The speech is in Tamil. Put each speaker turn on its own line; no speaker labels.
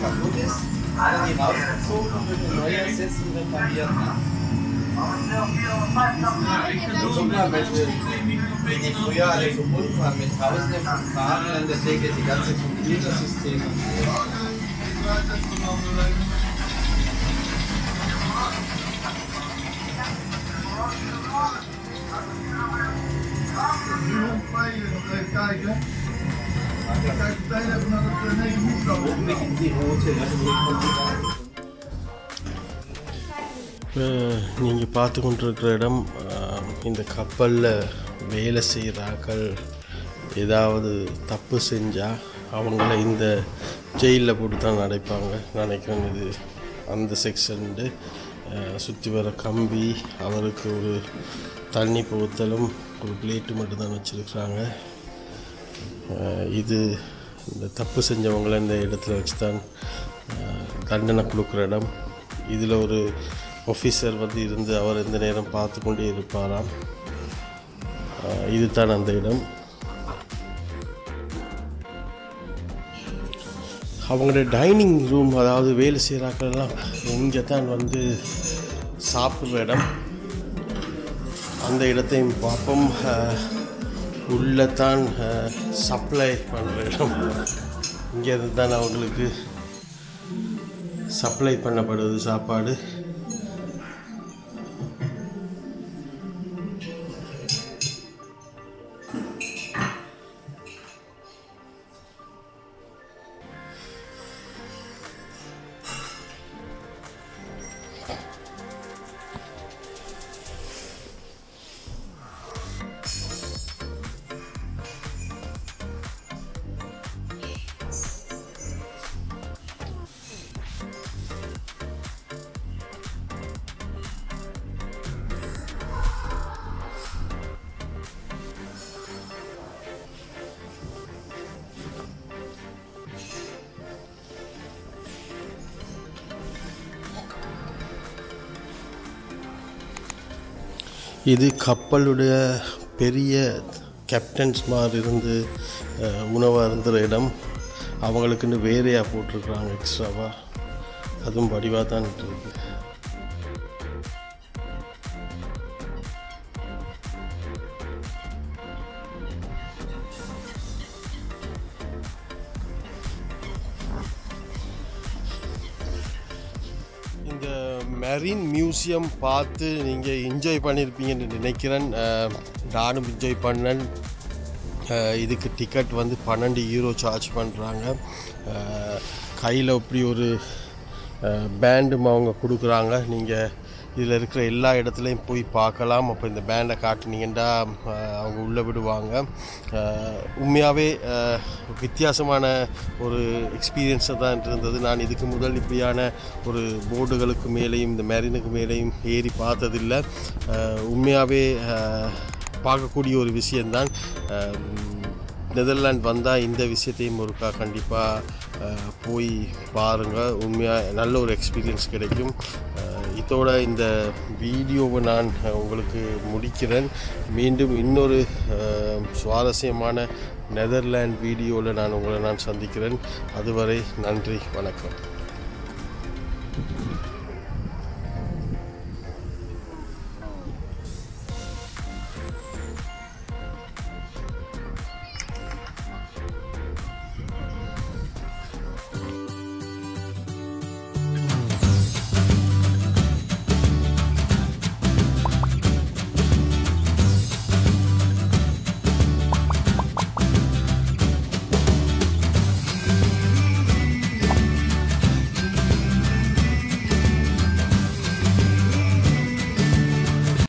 kaputt ist, werden die rausgezogen und wird ein neuer ersetzt und repariert. Guck mal, welche, wie die früher alle verbunden waren, mit tausenden von Kabeln an der Decke, die ganze Computersysteme.
Nog even kijken. Kijk meteen even naar het uh, 9 hoekkamp.
Oben beginnt die rote, also die Computer.
நீங்கள் பார்த்து கொண்டிருக்கிற இடம் அஹ், இந்த கப்பலில் வேலை செய்கிறாக்கள் ஏதாவது தப்பு செஞ்சால் அவங்கள இந்த ஜெயிலில் போட்டு தான் அடைப்பாங்க நினைக்கிறேன் இது அந்த செக்ஷன்ட்டு சுற்றி வர கம்பி அவருக்கு ஒரு தண்ணி போத்தலும் ஒரு பிளேட்டு மட்டும் தான் வச்சுருக்குறாங்க இது இந்த தப்பு செஞ்சவங்கள இந்த இடத்துல வச்சு தான் அஹ், தண்டனை கொடுக்குற இடம் இதில் ஒரு ஆஃபீஸர் வந்து இருந்து அவர் எந்த நேரம் பார்த்து கொண்டே இருப்பாராம் அஹ், இதுதான் அந்த இடம் அவங்களுடைய டைனிங் ரூம் அதாவது வேலை செய்கிறாக்கெல்லாம் இங்கே தான் வந்து சாப்பிட்ற இடம் அந்த இடத்தையும் பார்ப்போம் அஹ், உள்ளே தான் சப்ளை பண்ணுற இடம் இங்கேருந்து தான் அவங்களுக்கு சப்ளை பண்ணப்படுது சாப்பாடு இது கப்பலுடைய பெரிய கேப்டன்ஸ் மாதிரி இருந்து அஹ், உணவு அருந்துகிற இடம் அவங்களுக்குன்னு வேறையாக போட்டிருக்குறாங்க எக்ஸ்ட்ராவாக அதுவும் வடிவாக தான் இருக்குது இந்த மெரின் மியூசியம் பார்த்து நீங்கள் என்ஜாய் பண்ணியிருப்பீங்கன்னு நினைக்கிறேன் அஹ், நானும் என்ஜாய் பண்ணேன் அஹ், இதுக்கு டிக்கெட் வந்து பன்னெண்டு யூரோ சார்ஜ் பண்ணுறாங்க கையில் இப்படி ஒரு பேண்டும் அவங்க கொடுக்குறாங்க நீங்கள் இதில் இருக்கிற எல்லா இடத்துலையும் போய் பார்க்கலாம் அப்போ இந்த பேண்டை காட்டுனீங்கன்னா அஹ், அவங்க உள்ளே விடுவாங்க உண்மையாகவே வித்தியாசமான ஒரு எக்ஸ்பீரியன்ஸாக தான் இருந்தது நான் இதுக்கு முதல் இப்படியான ஒரு போர்டுகளுக்கு மேலேயும் இந்த மெரினுக்கு மேலேயும் ஏறி பார்த்ததில்லை அஹ், உண்மையாகவே அஹ், பார்க்கக்கூடிய ஒரு விஷயந்தான் அஹ், நெதர்லாண்ட் வந்தால் இந்த விஷயத்தையும் ஒருக்கா கண்டிப்பாக போய் பாருங்கள் உண்மையாக நல்ல ஒரு எக்ஸ்பீரியன்ஸ் கிடைக்கும் அஹ், இதோட இந்த வீடியோவை நான் அஹ், உங்களுக்கு முடிக்கிறேன் மீண்டும் இன்னொரு அஹ், சுவாரஸ்யமான நெதர்லாண்ட் வீடியோவில் நான் உங்களை நான் சந்திக்கிறேன் அதுவரை நன்றி வணக்கம்